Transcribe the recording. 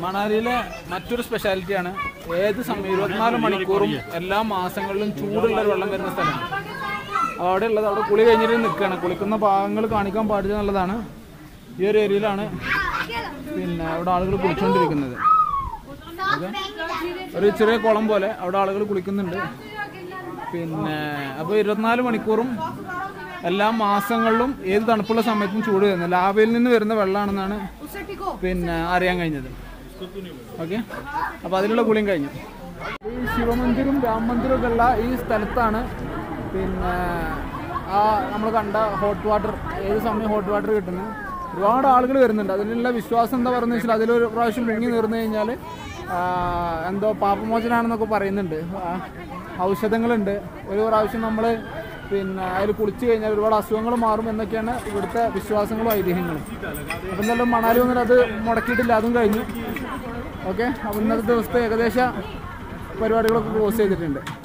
മണാലിയിലെ മറ്റൊരു സ്പെഷ്യാലിറ്റിയാണ് ഏത് സമയം ഇരുപത്തിനാല് മണിക്കൂറും എല്ലാ മാസങ്ങളിലും ചൂടുള്ള ഒരു വെള്ളം വരുന്ന സ്ഥലമാണ് അപ്പോൾ അവിടെ ഉള്ളത് അവിടെ കുളി കഴിഞ്ഞിട്ട് നിൽക്കുകയാണ് കുളിക്കുന്ന ഭാഗങ്ങൾ കാണിക്കാൻ പാടില്ല എന്നുള്ളതാണ് ഈ ഒരു ഏരിയയിലാണ് പിന്നെ അവിടെ ആളുകൾ കുളിച്ചുകൊണ്ടിരിക്കുന്നത് ഓക്കെ ഒരു ചെറിയ കുളം പോലെ അവിടെ ആളുകൾ കുളിക്കുന്നുണ്ട് പിന്നെ അപ്പോൾ ഇരുപത്തിനാല് മണിക്കൂറും എല്ലാ മാസങ്ങളിലും ഏത് തണുപ്പുള്ള സമയത്തും ചൂട് വരുന്നത് ലാവയിൽ നിന്ന് വരുന്ന വെള്ളമാണെന്നാണ് പിന്നെ അറിയാൻ കഴിഞ്ഞത് ഓക്കെ അപ്പോൾ അതിലുള്ള കുളിയും കഴിഞ്ഞു ഈ ശിവമന്ദിരും രാമമന്ദിരും ഒക്കെ ഉള്ള ഈ സ്ഥലത്താണ് പിന്നെ ആ നമ്മൾ കണ്ട ഹോട്ട് വാട്ടർ ഏത് സമയം ഹോട്ട് വാട്ടർ കിട്ടുന്നത് ഒരുപാട് ആളുകൾ വരുന്നുണ്ട് അതിലുള്ള വിശ്വാസം എന്താ പറയുന്നത് വെച്ചാൽ അതിലൊരു പ്രാവശ്യം മുങ്ങി നിർന്നു കഴിഞ്ഞാൽ എന്തോ പാപമോചനാണെന്നൊക്കെ പറയുന്നുണ്ട് ആ, ഔഷധങ്ങളുണ്ട് ഒരു പ്രാവശ്യം നമ്മൾ പിന്നെ അതിൽ കുളിച്ചു കഴിഞ്ഞാൽ ഒരുപാട് അസുഖങ്ങൾ മാറും എന്നൊക്കെയാണ് ഇവിടുത്തെ വിശ്വാസങ്ങളും ഐതിഹ്യങ്ങളും അപ്പം എന്തായാലും മണാലി വന്നിട്ട് അത് മുടക്കിയിട്ടില്ല അതും കഴിഞ്ഞു ഓക്കെ അപ്പം ഇന്നത്തെ ദിവസത്തെ ഏകദേശ പരിപാടികളൊക്കെ ക്ലോസ് ചെയ്തിട്ടുണ്ട്